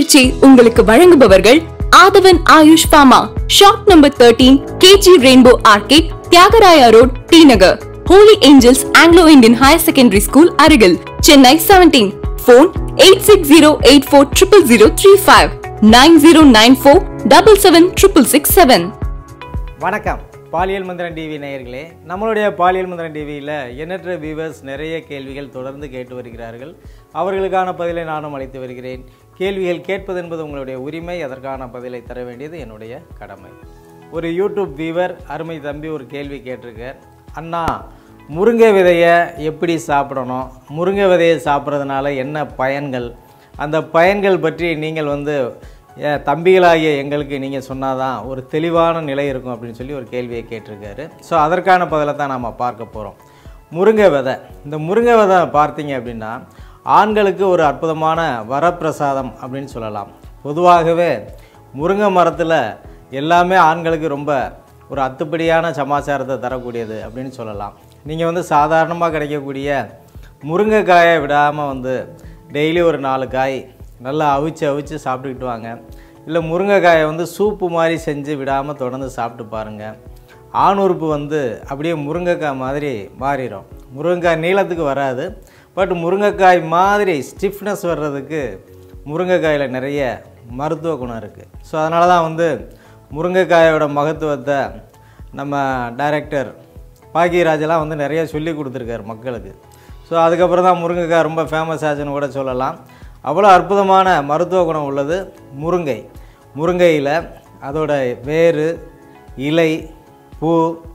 நிகழ்ச்சி உங்களுக்கு வழங்குபவர்கள் Aadhavan Ayush Bama shop number thirteen KG Rainbow Arcade Thyagaraya Road T Nagar Holy Angels Anglo Indian Higher Secondary School அருகில் Chennai seventeen phone eight six zero eight four triple zero three five nine zero nine four double seven triple six seven வணக்கம் பாலியல் மந்திரன் TV நேயர்களே நம்மளுடைய பாலியல் மந்திரன் டிவியில் எண்ணற்ற viewers நிறைய கேள்விகள் தொடர்ந்து கேட்டு வருகிறார்கள் அவர்களுக்கான பதிலை நானும் அளித்து வருகிறேன் கேள்விகள் கேட்பது என்பது உங்களுடைய உரிமை அதற்கான பதிலை தர வேண்டியது என்னுடைய கடமை ஒரு யூடியூப் வியூவர் அருமை தம்பி ஒரு கேள்வி கேட்டிருக்கார் அண்ணா முருங்கை விதையை எப்படி சாப்பிடணும் முருங்கை விதையை சாப்பிட்றதுனால என்ன பயன்கள் அந்த பயன்கள் பற்றி நீங்கள் வந்து ஏ, தம்பிகளாகிய எங்களுக்கு நீங்கள் சொன்னாதான் ஒரு தெளிவான நிலை இருக்கும் அப்படின்னு சொல்லி ஒரு கேள்வியை கேட்டிருக்காரு ஸோ அதற்கான பதிலை தான் நாம் பார்க்க போகிறோம் முருங்கை விதை இந்த முருங்கை விதை பார்த்தீங்க அப்படின்னா ஆண்களுக்கு ஒரு அற்புதமான வரப்பிரசாதம் அப்படின்னு சொல்லலாம் பொதுவாகவே முருங்கை மரத்தில் எல்லாமே ஆண்களுக்கு ரொம்ப ஒரு அத்துப்படியான சமாச்சாரத்தை தரக்கூடியது அப்படின்னு சொல்லலாம் நீங்கள் வந்து சாதாரணமாக கிடைக்கக்கூடிய முருங்கைக்காயை விடாமல் வந்து டெய்லி ஒரு நாலு காய் நல்லா அவிச்சு அவிச்சு சாப்பிட்டுக்கிட்டு வாங்க இல்லை முருங்கைக்காயை வந்து சூப்பு மாதிரி செஞ்சு விடாமல் தொடர்ந்து சாப்பிட்டு பாருங்கள் ஆணுறுப்பு வந்து அப்படியே முருங்கைக்காய் மாதிரி மாறிடும் முருங்கைக்காய் நீளத்துக்கு வராது பட் முருங்கைக்காய் மாதிரி ஸ்டிஃப்னஸ் வர்றதுக்கு முருங்கைக்காயில் நிறைய மருத்துவ குணம் இருக்குது ஸோ அதனால தான் வந்து முருங்கைக்காயோட மகத்துவத்தை நம்ம டைரக்டர் பாக்கியராஜெல்லாம் வந்து நிறைய சொல்லி கொடுத்துருக்காரு மக்களுக்கு ஸோ அதுக்கப்புறம் தான் முருங்கைக்காய் ரொம்ப ஃபேமஸ் ஆச்சுன்னு கூட சொல்லலாம் அவ்வளோ அற்புதமான மருத்துவ குணம் உள்ளது முருங்கை முருங்கையில் அதோட வேர் இலை பூ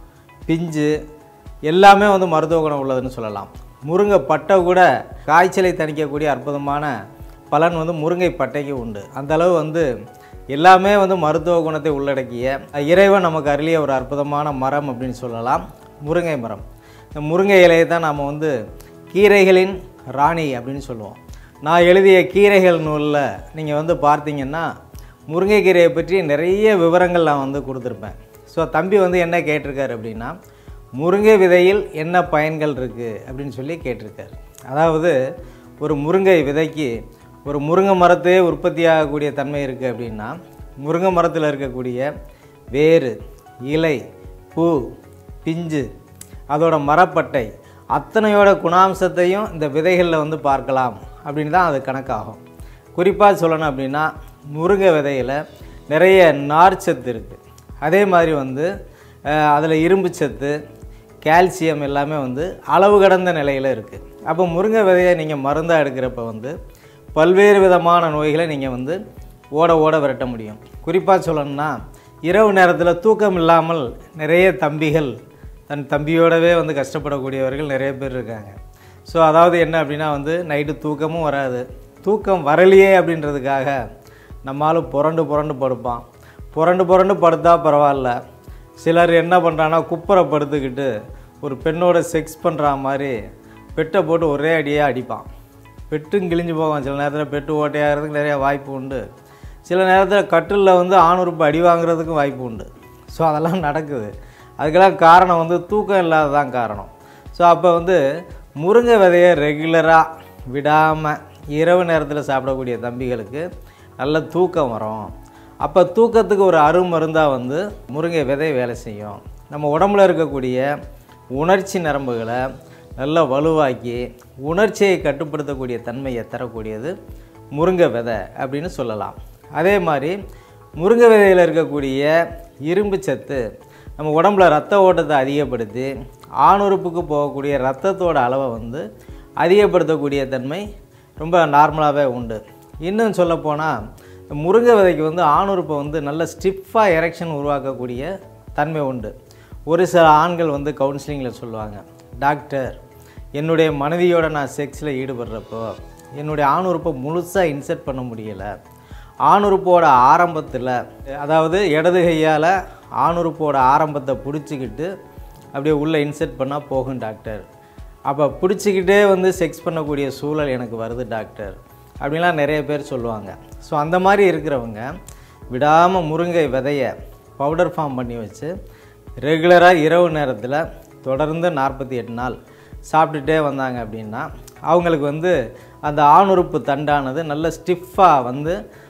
பிஞ்சு எல்லாமே வந்து மருத்துவ குணம் உள்ளதுன்னு சொல்லலாம் முருங்கை பட்டை கூட காய்ச்சலை தணிக்கக்கூடிய அற்புதமான பலன் வந்து முருங்கை பட்டைக்கு உண்டு அந்த அளவு வந்து எல்லாமே வந்து மருத்துவ குணத்தை உள்ளடக்கிய இறைவன் நமக்கு அருளிய ஒரு அற்புதமான மரம் அப்படின்னு சொல்லலாம் முருங்கை மரம் இந்த முருங்கை இலையை தான் நாம் வந்து கீரைகளின் ராணி அப்படின்னு சொல்லுவோம் நான் எழுதிய கீரைகள் நூலில் நீங்கள் வந்து பார்த்தீங்கன்னா முருங்கைக்கீரையை பற்றி நிறைய விவரங்கள் நான் வந்து கொடுத்துருப்பேன் ஸோ தம்பி வந்து என்ன கேட்டிருக்காரு அப்படின்னா முருங்கை விதையில் என்ன பயன்கள் இருக்குது அப்படின்னு சொல்லி கேட்டிருக்காரு அதாவது ஒரு முருங்கை விதைக்கு ஒரு முருங்கை மரத்தையே உற்பத்தி ஆகக்கூடிய தன்மை இருக்குது அப்படின்னா முருங்கை மரத்தில் இருக்கக்கூடிய வேர் இலை பூ பிஞ்சு அதோட மரப்பட்டை அத்தனையோட குணாம்சத்தையும் இந்த விதைகளில் வந்து பார்க்கலாம் அப்படின்னு தான் அது கணக்காகும் குறிப்பாக சொல்லணும் அப்படின்னா முருங்கை விதையில் நிறைய நார் சத்து இருக்குது அதே மாதிரி வந்து அதில் இரும்பு சத்து கால்சியம் எல்லாமே வந்து அளவு கடந்த நிலையில் இருக்குது அப்போ முருங்கை விதையை நீங்கள் மருந்தாக எடுக்கிறப்ப வந்து பல்வேறு விதமான நோய்களை நீங்கள் வந்து ஓட ஓட விரட்ட முடியும் குறிப்பாக சொல்லணும்னா இரவு நேரத்தில் தூக்கம் இல்லாமல் நிறைய தம்பிகள் தன் தம்பியோடவே வந்து கஷ்டப்படக்கூடியவர்கள் நிறைய பேர் இருக்காங்க ஸோ அதாவது என்ன அப்படின்னா வந்து நைட்டு தூக்கமும் வராது தூக்கம் வரலையே அப்படின்றதுக்காக நம்மளும் புரண்டு புரண்டு படுப்பான் புரண்டு புரண்டு படுத்தா பரவாயில்ல சிலர் என்ன பண்ணுறாங்கன்னா குப்பரை படுத்துக்கிட்டு ஒரு பெண்ணோட செக்ஸ் பண்ணுற மாதிரி பெட்டை போட்டு ஒரே அடியாக அடிப்பான் பெட்டும் கிழிஞ்சு போவான் சில நேரத்தில் பெட்டு ஓட்டையாகிறதுக்கு நிறைய வாய்ப்பு உண்டு சில நேரத்தில் கட்டிலில் வந்து ஆணுறுப்பு அடி வாங்குறதுக்கும் வாய்ப்பு உண்டு ஸோ அதெல்லாம் நடக்குது அதுக்கெல்லாம் காரணம் வந்து தூக்கம் இல்லாததான் காரணம் ஸோ அப்போ வந்து முருங்கை விதையை ரெகுலராக விடாமல் இரவு நேரத்தில் சாப்பிடக்கூடிய தம்பிகளுக்கு நல்ல தூக்கம் வரும் அப்போ தூக்கத்துக்கு ஒரு அருமருந்தாக வந்து முருங்கை விதை வேலை செய்யும் நம்ம உடம்புல இருக்கக்கூடிய உணர்ச்சி நரம்புகளை நல்லா வலுவாக்கி உணர்ச்சியை கட்டுப்படுத்தக்கூடிய தன்மையை தரக்கூடியது முருங்கை விதை அப்படின்னு சொல்லலாம் அதே மாதிரி முருங்கை விதையில் இருக்கக்கூடிய இரும்பு சத்து நம்ம உடம்புல ரத்த ஓட்டத்தை அதிகப்படுத்தி ஆணுறுப்புக்கு போகக்கூடிய ரத்தத்தோட அளவை வந்து அதிகப்படுத்தக்கூடிய தன்மை ரொம்ப நார்மலாகவே உண்டு இன்னும் சொல்லப்போனால் முருங்கை விதைக்கு வந்து ஆணுறுப்பை வந்து நல்ல ஸ்டிஃபாக எரெக்ஷன் உருவாக்கக்கூடிய தன்மை உண்டு ஒரு சில ஆண்கள் வந்து கவுன்சிலிங்கில் சொல்லுவாங்க டாக்டர் என்னுடைய மனைவியோட நான் செக்ஸில் ஈடுபடுறப்போ என்னுடைய ஆணுறுப்பை முழுசாக இன்செர்ட் பண்ண முடியலை ஆணுறுப்போட ஆரம்பத்தில் அதாவது இடது கையால் ஆணுறுப்போட ஆரம்பத்தை பிடிச்சிக்கிட்டு அப்படியே உள்ளே இன்செர்ட் பண்ணால் போகும் டாக்டர் அப்போ பிடிச்சிக்கிட்டே வந்து செக்ஸ் பண்ணக்கூடிய சூழல் எனக்கு வருது டாக்டர் அப்படின்லாம் நிறைய பேர் சொல்லுவாங்க ஸோ அந்த மாதிரி இருக்கிறவங்க விடாமல் முருங்கை விதையை பவுடர் ஃபார்ம் பண்ணி வச்சு ரெகுலராக இரவு நேரத்தில் தொடர்ந்து நாற்பத்தி எட்டு நாள் சாப்பிட்டுட்டே வந்தாங்க அப்படின்னா அவங்களுக்கு வந்து அந்த ஆணுறுப்பு தண்டானது நல்ல ஸ்டிஃபாக வந்து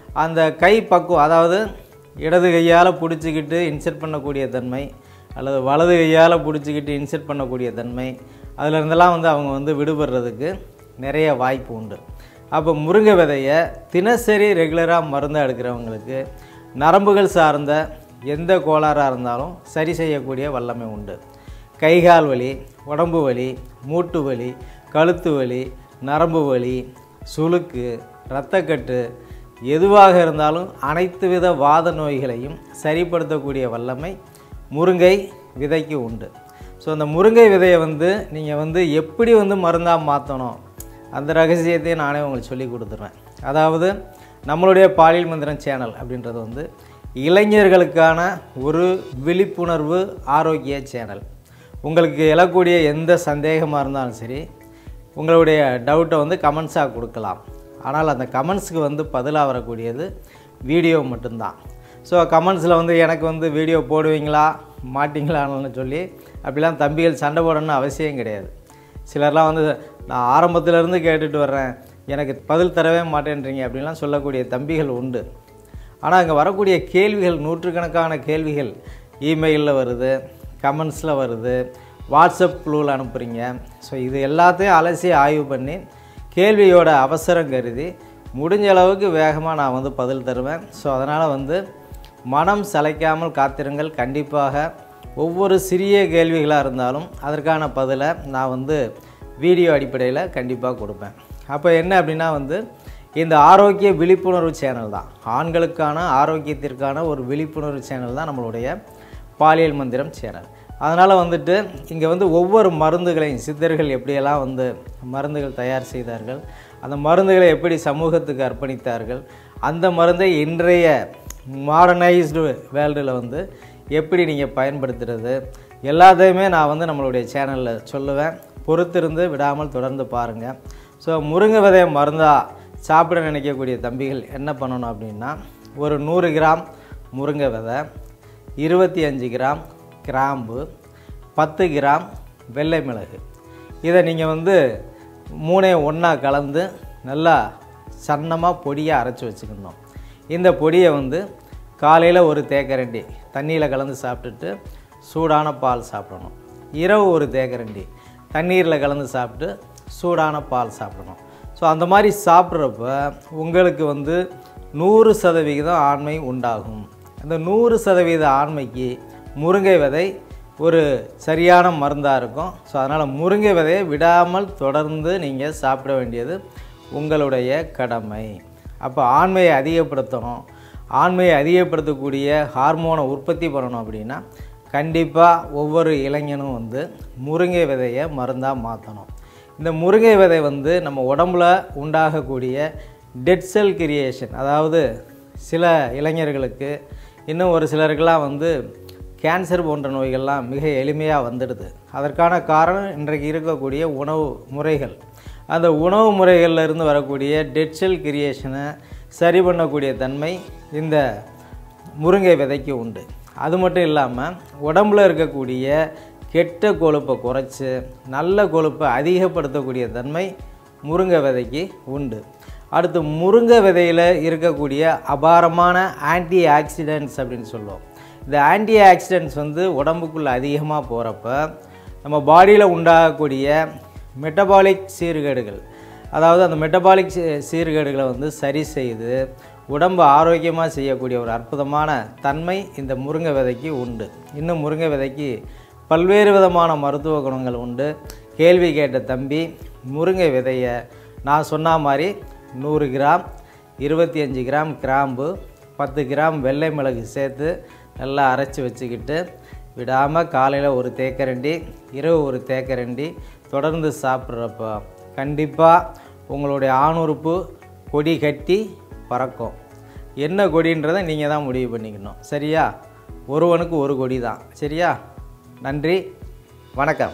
அந்த கை பக்குவம் அதாவது இடது கையால் பிடிச்சிக்கிட்டு இன்செர்ட் பண்ணக்கூடிய தன்மை அல்லது வலது கையால் பிடிச்சிக்கிட்டு இன்செர்ட் பண்ணக்கூடிய தன்மை அதில் இருந்தெல்லாம் வந்து அவங்க வந்து விடுபடுறதுக்கு நிறைய வாய்ப்பு உண்டு அப்போ முருங்கை விதையை தினசரி ரெகுலராக மருந்து எடுக்கிறவங்களுக்கு நரம்புகள் சார்ந்த எந்த கோளாறாக இருந்தாலும் சரி செய்யக்கூடிய வல்லமை உண்டு கைகால் வலி உடம்பு வலி மூட்டு வலி கழுத்து வலி நரம்பு வலி சுளுக்கு இரத்தக்கட்டு எதுவாக இருந்தாலும் அனைத்து வித வாத நோய்களையும் சரிப்படுத்தக்கூடிய வல்லமை முருங்கை விதைக்கு உண்டு ஸோ அந்த முருங்கை விதையை வந்து நீங்கள் வந்து எப்படி வந்து மருந்தாக மாற்றணும் அந்த ரகசியத்தையும் நானே உங்களுக்கு சொல்லி கொடுத்துருவேன் அதாவது நம்மளுடைய பாலியல் மந்திரம் சேனல் அப்படின்றது வந்து இளைஞர்களுக்கான ஒரு விழிப்புணர்வு ஆரோக்கிய சேனல் உங்களுக்கு எழக்கூடிய எந்த சந்தேகமாக இருந்தாலும் சரி உங்களுடைய டவுட்டை வந்து கமெண்ட்ஸாக கொடுக்கலாம் ஆனால் அந்த கமெண்ட்ஸுக்கு வந்து பதிலாக வரக்கூடியது வீடியோ மட்டும்தான் ஸோ கமெண்ட்ஸில் வந்து எனக்கு வந்து வீடியோ போடுவீங்களா மாட்டிங்களான்னு சொல்லி அப்படிலாம் தம்பிகள் சண்டை போடணும்னு அவசியம் கிடையாது சிலர்லாம் வந்து நான் ஆரம்பத்திலேருந்து கேட்டுட்டு வர்றேன் எனக்கு பதில் தரவே மாட்டேன்றீங்க அப்படின்லாம் சொல்லக்கூடிய தம்பிகள் உண்டு ஆனால் அங்கே வரக்கூடிய கேள்விகள் நூற்றுக்கணக்கான கேள்விகள் இமெயிலில் வருது கமெண்ட்ஸில் வருது வாட்ஸ்அப் குழுவில் அனுப்புகிறீங்க ஸோ இது எல்லாத்தையும் அலசி ஆய்வு பண்ணி கேள்வியோட அவசரம் கருதி முடிஞ்ச அளவுக்கு வேகமாக நான் வந்து பதில் தருவேன் ஸோ அதனால் வந்து மனம் சளைக்காமல் காத்திருங்கள் கண்டிப்பாக ஒவ்வொரு சிறிய கேள்விகளாக இருந்தாலும் அதற்கான பதிலை நான் வந்து வீடியோ அடிப்படையில் கண்டிப்பாக கொடுப்பேன் அப்போ என்ன அப்படின்னா வந்து இந்த ஆரோக்கிய விழிப்புணர்வு சேனல் தான் ஆண்களுக்கான ஆரோக்கியத்திற்கான ஒரு விழிப்புணர்வு சேனல் தான் நம்மளுடைய பாலியல் மந்திரம் சேனல் அதனால் வந்துட்டு இங்கே வந்து ஒவ்வொரு மருந்துகளையும் சித்தர்கள் எப்படியெல்லாம் வந்து மருந்துகள் தயார் செய்தார்கள் அந்த மருந்துகளை எப்படி சமூகத்துக்கு அர்ப்பணித்தார்கள் அந்த மருந்தை இன்றைய மாடர்னைஸ்டு வேர்ல்டில் வந்து எப்படி நீங்கள் பயன்படுத்துறது எல்லாத்தையுமே நான் வந்து நம்மளுடைய சேனலில் சொல்லுவேன் பொறுத்திருந்து விடாமல் தொடர்ந்து பாருங்கள் ஸோ முருங்கை விதையை மருந்தாக சாப்பிட நினைக்கக்கூடிய தம்பிகள் என்ன பண்ணணும் அப்படின்னா ஒரு நூறு கிராம் முருங்கை விதை இருபத்தி அஞ்சு கிராம் கிராம்பு பத்து கிராம் வெள்ளை மிளகு இதை நீங்கள் வந்து மூணையும் ஒன்றா கலந்து நல்லா சன்னமாக பொடியாக அரைச்சி வச்சுக்கணும் இந்த பொடியை வந்து காலையில் ஒரு தேக்கரண்டி தண்ணியில் கலந்து சாப்பிட்டுட்டு சூடான பால் சாப்பிடணும் இரவு ஒரு தேக்கரண்டி தண்ணீரில் கலந்து சாப்பிட்டு சூடான பால் சாப்பிடணும் ஸோ அந்த மாதிரி சாப்பிட்றப்ப உங்களுக்கு வந்து நூறு சதவிகிதம் ஆண்மை உண்டாகும் அந்த நூறு சதவீத ஆண்மைக்கு முருங்கை விதை ஒரு சரியான மருந்தாக இருக்கும் ஸோ அதனால் முருங்கை விதையை விடாமல் தொடர்ந்து நீங்கள் சாப்பிட வேண்டியது உங்களுடைய கடமை அப்போ ஆண்மையை அதிகப்படுத்தணும் ஆண்மையை அதிகப்படுத்தக்கூடிய ஹார்மோனை உற்பத்தி பண்ணணும் அப்படின்னா கண்டிப்பாக ஒவ்வொரு இளைஞனும் வந்து முருங்கை விதையை மருந்தாக மாற்றணும் இந்த முருங்கை விதை வந்து நம்ம உடம்புல உண்டாகக்கூடிய டெட் செல் கிரியேஷன் அதாவது சில இளைஞர்களுக்கு இன்னும் ஒரு சிலருக்கெல்லாம் வந்து கேன்சர் போன்ற நோய்கள்லாம் மிக எளிமையாக வந்துடுது அதற்கான காரணம் இன்றைக்கு இருக்கக்கூடிய உணவு முறைகள் அந்த உணவு முறைகளில் இருந்து வரக்கூடிய டெட் செல் கிரியேஷனை சரி பண்ணக்கூடிய தன்மை இந்த முருங்கை விதைக்கு உண்டு அது மட்டும் இல்லாமல் உடம்புல இருக்கக்கூடிய கெட்ட கொழுப்பை குறைச்சி நல்ல கொழுப்பை அதிகப்படுத்தக்கூடிய தன்மை முருங்கை விதைக்கு உண்டு அடுத்து முருங்கை விதையில் இருக்கக்கூடிய அபாரமான ஆன்டி ஆக்சிடென்ட்ஸ் அப்படின்னு சொல்லுவோம் இந்த ஆன்டி ஆக்சிடென்ட்ஸ் வந்து உடம்புக்குள்ளே அதிகமாக போகிறப்ப நம்ம பாடியில் உண்டாகக்கூடிய மெட்டபாலிக் சீர்கேடுகள் அதாவது அந்த மெட்டபாலிக் சீ- சீர்கேடுகளை வந்து சரி செய்து உடம்பு ஆரோக்கியமாக செய்யக்கூடிய ஒரு அற்புதமான தன்மை இந்த முருங்கை விதைக்கு உண்டு இன்னும் முருங்கை விதைக்கு பல்வேறு விதமான மருத்துவ குணங்கள் உண்டு கேள்வி கேட்ட தம்பி முருங்கை விதையை நான் சொன்ன மாதிரி நூறு கிராம் இருபத்தி அஞ்சு கிராம் கிராம்பு பத்து கிராம் வெள்ளை மிளகு சேர்த்து நல்லா அரைச்சி வச்சுக்கிட்டு விடாமல் காலையில் ஒரு தேக்கரண்டி இரவு ஒரு தேக்கரண்டி தொடர்ந்து சாப்பிட்றப்ப கண்டிப்பாக உங்களுடைய ஆணுறுப்பு கொடி கட்டி பறக்கும் என்ன கொடின்றதை நீங்கள் தான் முடிவு பண்ணிக்கணும் சரியா ஒருவனுக்கு ஒரு கொடி தான் சரியா நன்றி வணக்கம்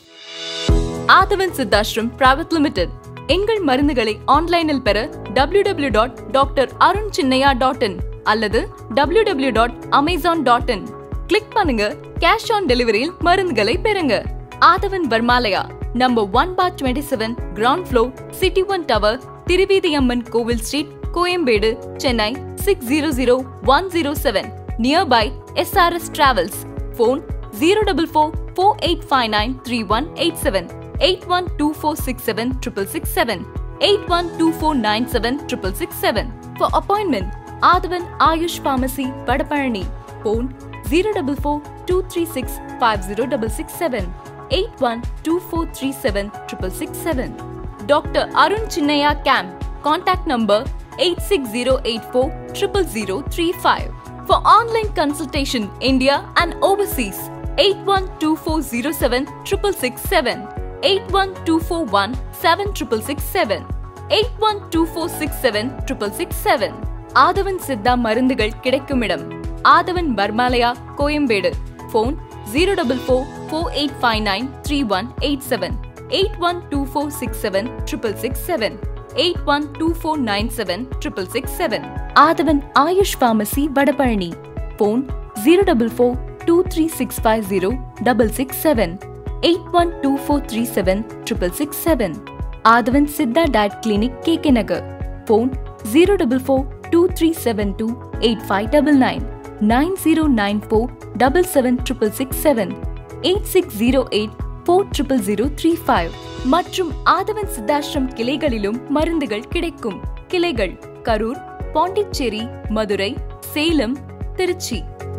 ஆதவன் சித்தாஷ்ரம் பிரைவேட் லிமிடெட் எங்கள் மருந்துகளை ஆன்லைனில் பெற W W dot doctor Arun Chinnaiya dot in அல்லது W W dot Amazon dot in click பண்ணுங்க கேஷ் ஆன் டெலிவரியில் மருந்துகளை பெறுங்க Aadhavan Varmalaya number one four twenty seven ground floor city one tower Thiruveedhiamman Kovil street Koyambedu Chennai six zero zero one zero seven nearby SRS travels phone zero double four four eight five nine three one eight seven eight one two four six seven triple six seven eight one two four nine seven triple six seven for appointment Aadhavan Ayush pharmacy Vadapalani phone zero double four two three six five zero double six seven eight one two four three seven triple six seven doctor Arun Chinnaiya camp contact number eight six zero eight four triple zero three five for online consultation India and overseas eight one two four zero seven triple six seven eight one two four one seven triple six seven eight one two four six seven triple six seven Aadhavan Siddha மருந்துகள் கிடைக்கும் இடம் Aadhavan Pharmalaya Koyambedu phone zero double four four eight five nine three one eight seven eight one two four six seven triple six seven eight one two four nine seven triple six seven Aadhavan Ayush pharmacy Vadapalani phone zero double four two three six five zero double six seven eight one two four three seven triple six seven Aadhavan Siddha diet clinic K K Nagar phone zero double four two three seven two eight five double nine nine zero nine four double seven triple six seven eight six zero eight four triple zero three five மற்றும் ஆதவன் சித்தாஷ்ரம் கிளைகளிலும் மருந்துகள் கிடைக்கும் கிளைகள் கரூர் பாண்டிச்சேரி மதுரை சேலம் திருச்சி